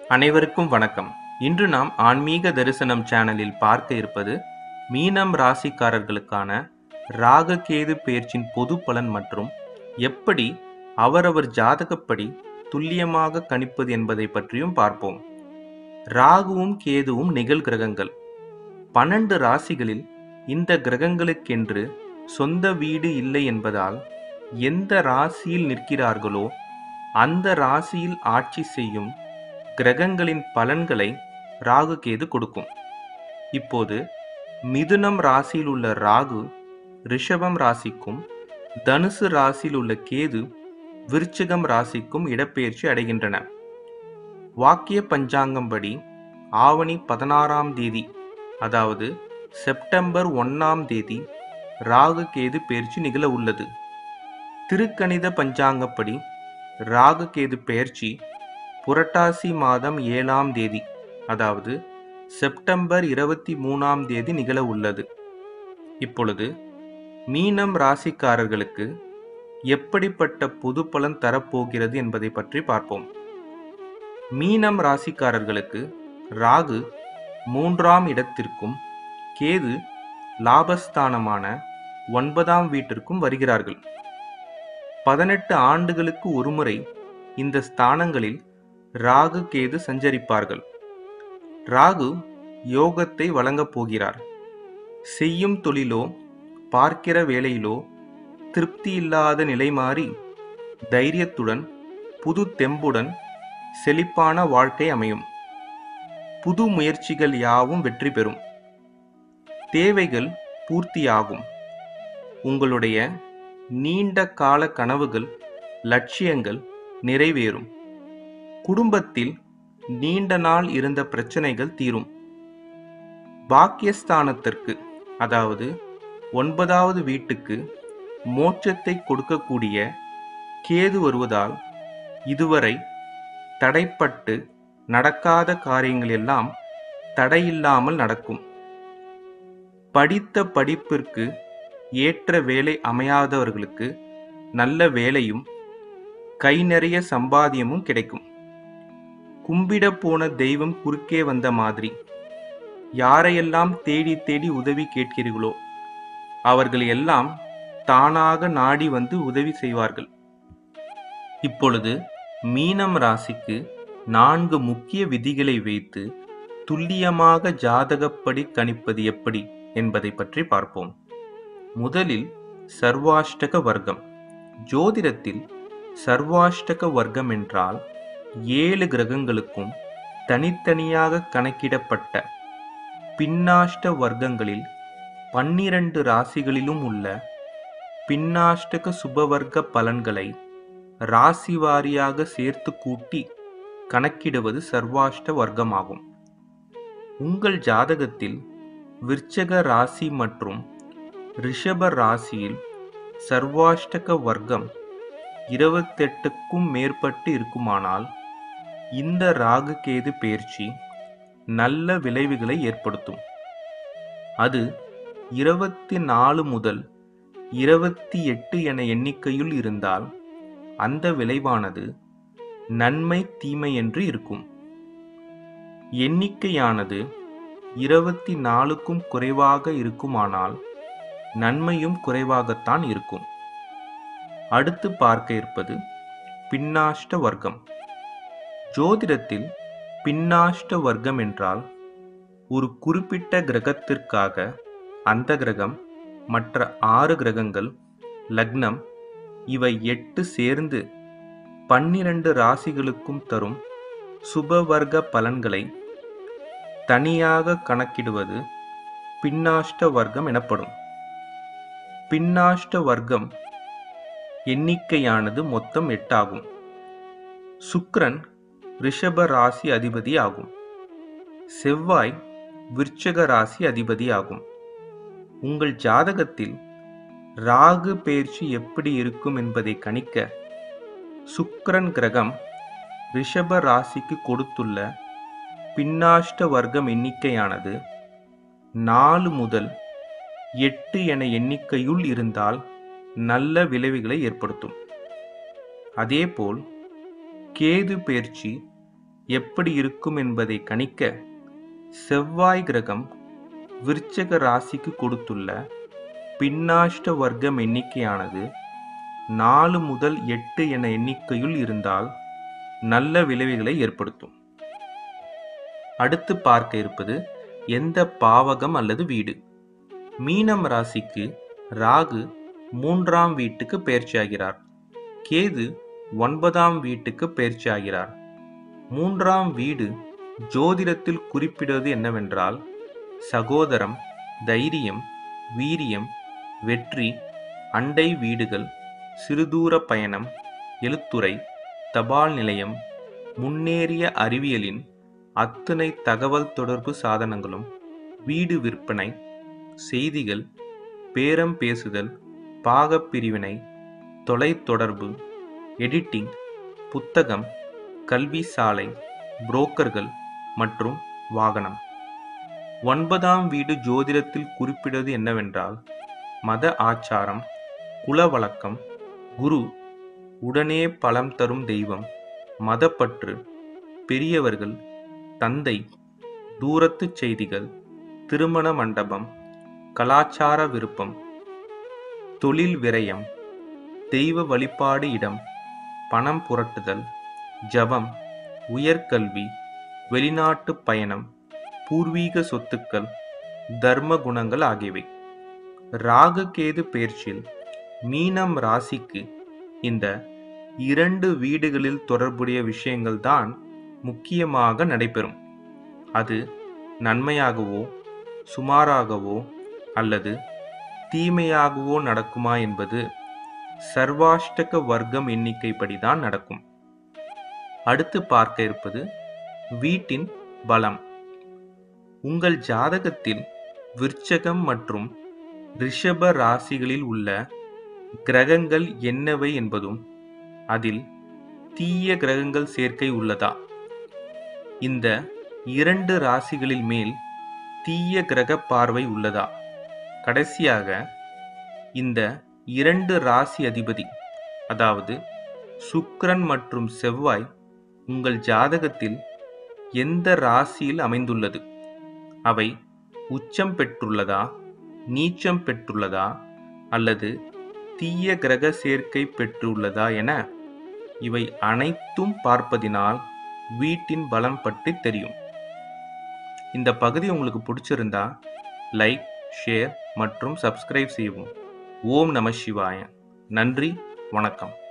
அனைவருக்கும் வணக்கம் இன்று நாம் ஆன்மீக தரிசனம் சேனலில் பார்க்க இருப்பது மீனம் ராசிக்காரர்களுக்கான ராககேது பெயர்ச்சியின் பொது பலன் மற்றும் எப்படி அவரவர் ஜாதகப்படி துல்லியமாக கணிப்பது என்பதை பற்றியும் பார்ப்போம் ராகுவும் கேதுவும் நிகழ்கிரகங்கள் பன்னெண்டு ராசிகளில் இந்த கிரகங்களுக்கென்று சொந்த வீடு இல்லை என்பதால் எந்த ராசியில் நிற்கிறார்களோ அந்த ராசியில் ஆட்சி செய்யும் கிரகங்களின் பலன்களை ராகு கேது கொடுக்கும் இப்போது மிதுனம் ராசியில் உள்ள ராகு ரிஷபம் ராசிக்கும் தனுசு ராசியில் உள்ள கேது விருச்சிகம் ராசிக்கும் இடப்பெயர்ச்சி அடைகின்றன வாக்கிய பஞ்சாங்கம்படி ஆவணி பதினாறாம் தேதி அதாவது செப்டம்பர் ஒன்னாம் தேதி ராகு கேது பெயர்ச்சி நிகழ உள்ளது திருக்கணித பஞ்சாங்கப்படி ராகு கேது பெயர்ச்சி புரட்டாசி மாதம் ஏழாம் தேதி அதாவது செப்டம்பர் இருபத்தி மூணாம் தேதி நிகழ உள்ளது இப்பொழுது மீனம் ராசிக்காரர்களுக்கு எப்படிப்பட்ட பொது பலன் தரப்போகிறது என்பதை பற்றி பார்ப்போம் மீனம் ராசிக்காரர்களுக்கு ராகு மூன்றாம் இடத்திற்கும் கேது லாபஸ்தானமான ஒன்பதாம் வீட்டிற்கும் வருகிறார்கள் பதினெட்டு ஆண்டுகளுக்கு ஒருமுறை இந்த ஸ்தானங்களில் ராகு கேது சஞ்சரிப்பார்கள் ராகு யோகத்தை வழங்கப் போகிறார் செய்யும் தொழிலோ பார்க்கிற வேலையிலோ திருப்தி இல்லாத நிலை மாறி தைரியத்துடன் புது தெம்புடன் செழிப்பான வாழ்க்கை அமையும் புது முயற்சிகள் யாவும் வெற்றி பெறும் தேவைகள் பூர்த்தியாகும் உங்களுடைய நீண்ட கால கனவுகள் லட்சியங்கள் நிறைவேறும் குடும்பத்தில் நீண்ட நாள் இருந்த பிரச்சனைகள் தீரும் பாக்கியஸ்தானத்திற்கு அதாவது ஒன்பதாவது வீட்டுக்கு மோட்சத்தை கொடுக்கக்கூடிய கேது வருவதால் இதுவரை தடைப்பட்டு நடக்காத காரியங்கள் எல்லாம் தடையில்லாமல் நடக்கும் படித்த படிப்பிற்கு ஏற்ற வேலை அமையாதவர்களுக்கு நல்ல வேலையும் கை நிறைய சம்பாத்தியமும் கிடைக்கும் கும்பிட போன தெய்வம் குறுக்கே வந்த மாதிரி யாரையெல்லாம் தேடி தேடி உதவி கேட்கிறீர்களோ அவர்கள் எல்லாம் தானாக நாடி வந்து உதவி செய்வார்கள் இப்பொழுது மீனம் ராசிக்கு நான்கு முக்கிய விதிகளை வைத்து துல்லியமாக ஜாதகப்படி கணிப்பது எப்படி என்பதை பற்றி பார்ப்போம் முதலில் சர்வாஷ்டக வர்க்கம் ஜோதிடத்தில் சர்வாஷ்டக வர்க்கம் என்றால் ஏழு கிரகங்களுக்கும் தனித்தனியாக கணக்கிடப்பட்ட பின்னாஷ்ட வர்க்கங்களில் பன்னிரண்டு ராசிகளிலும் உள்ள பின்னாஷ்டக சுபவர்க்க பலன்களை ராசி வாரியாக சேர்த்து கூட்டி கணக்கிடுவது சர்வாஷ்ட வர்க்கமாகும் உங்கள் ஜாதகத்தில் விருச்சக ராசி மற்றும் ரிஷப ராசியில் சர்வாஷ்டக வர்க்கம் இருபத்தெட்டுக்கும் மேற்பட்டு இருக்குமானால் இந்த ராகு கேது பெயர்ச்சி நல்ல விளைவுகளை ஏற்படுத்தும் அது இருபத்தி நாலு முதல் இருபத்தி எட்டு என எண்ணிக்கையில் இருந்தால் அந்த விளைவானது நன்மை தீமை என்று இருக்கும் எண்ணிக்கையானது இருபத்தி நாலுக்கும் குறைவாக இருக்குமானால் நன்மையும் குறைவாகத்தான் இருக்கும் அடுத்து பார்க்க இருப்பது பின்னாஷ்ட வர்க்கம் ஜோதிடத்தில் பின்னாஷ்ட வர்க்கம் என்றால் ஒரு குறிப்பிட்ட கிரகத்திற்காக அந்த கிரகம் மற்ற ஆறு கிரகங்கள் லக்னம் இவை எட்டு சேர்ந்து பன்னிரண்டு ராசிகளுக்கும் தரும் சுபவர்க்க பலன்களை தனியாக கணக்கிடுவது பின்னாஷ்ட வர்க்கம் எனப்படும் பின்னாஷ்ட வர்க்கம் எண்ணிக்கையானது மொத்தம் எட்டாகும் சுக்கிரன் ரிஷப ராசி அதிபதி ஆகும் செவ்வாய் விருச்சக ராசி அதிபதி ஆகும் உங்கள் ஜாதகத்தில் ராகு பெயர்ச்சி எப்படி இருக்கும் என்பதை கணிக்க சுக்கிரன் கிரகம் ரிஷப ராசிக்கு கொடுத்துள்ள பின்னாஷ்ட வர்க்கம் எண்ணிக்கையானது நாலு முதல் எட்டு என எண்ணிக்கையுள் இருந்தால் நல்ல விளைவுகளை ஏற்படுத்தும் அதேபோல் கேது பெயர்ச்சி எப்படி இருக்கும் என்பதை கணிக்க செவ்வாய் கிரகம் விருச்சக ராசிக்கு கொடுத்துள்ள பின்னாஷ்ட வர்க்கம் எண்ணிக்கையானது நாலு முதல் எட்டு என எண்ணிக்கையுள் இருந்தால் நல்ல விளைவுகளை ஏற்படுத்தும் அடுத்து பார்க்க இருப்பது எந்த பாவகம் அல்லது வீடு மீனம் ராசிக்கு ராகு மூன்றாம் வீட்டுக்கு பயிற்சியாகிறார் கேது ஒன்பதாம் வீட்டுக்கு பயிற்சியாகிறார் மூன்றாம் வீடு ஜோதிடத்தில் குறிப்பிடுவது என்னவென்றால் சகோதரம் தைரியம் வீரியம் வெற்றி அண்டை வீடுகள் சிறுதூர பயணம் எழுத்துறை தபால் நிலையம் முன்னேறிய அறிவியலின் அத்தனை தகவல் தொடர்பு சாதனங்களும் வீடு விற்பனை செய்திகள் பேரம் பேசுதல் பாகப் பிரிவினை தொலைத்தொடர்பு எடிட்டிங் புத்தகம் கல்வி சாலை புரோக்கர்கள் மற்றும் வாகனம் ஒன்பதாம் வீடு ஜோதிடத்தில் குறிப்பிடுவது என்னவென்றால் மத ஆச்சாரம் குல வழக்கம் குரு உடனே பலம் தரும் தெய்வம் மதப்பற்று பெரியவர்கள் தந்தை தூரத்துச் செய்திகள் திருமண மண்டபம் கலாச்சார விருப்பம் தொழில் விரயம் தெய்வ வழிபாடு இடம் பணம் புரட்டுதல் ஜபம் உயர்கல்வி வெளிநாட்டு பயணம் பூர்வீக சொத்துக்கள் தர்ம குணங்கள் ஆகியவை ராகு கேது பெயர்ச்சியில் மீனம் ராசிக்கு இந்த இரண்டு வீடுகளில் தொடர்புடைய விஷயங்கள் தான் முக்கியமாக நடைபெறும் அது நன்மையாகவோ சுமாராகவோ அல்லது தீமையாகவோ நடக்குமா என்பது சர்வாஷ்டக வர்க்கம் எண்ணிக்கைப்படிதான் நடக்கும் அடுத்து பார்க்க இருப்பது வீட்டின் பலம் உங்கள் ஜாதகத்தில் விருச்சகம் மற்றும் ரிஷப ராசிகளில் உள்ள கிரகங்கள் என்னவை என்பதும் அதில் தீய கிரகங்கள் சேர்க்கை உள்ளதா இந்த இரண்டு ராசிகளில் மேல் தீய கிரக பார்வை உள்ளதா கடைசியாக இந்த இரண்டு ராசி அதிபதி அதாவது சுக்கிரன் மற்றும் செவ்வாய் உங்கள் ஜாதகத்தில் எந்த ராசியில் அமைந்துள்ளது அவை உச்சம் பெற்றுள்ளதா நீச்சம் பெற்றுள்ளதா அல்லது தீய கிரக சேர்க்கை பெற்றுள்ளதா என இவை அனைத்தும் பார்ப்பதினால் வீட்டின் பலம் பற்றி தெரியும் இந்த பகுதி உங்களுக்கு பிடிச்சிருந்தா லைக் ஷேர் மற்றும் சப்ஸ்கிரைப் செய்யவும் ஓம் நம சிவாய நன்றி வணக்கம்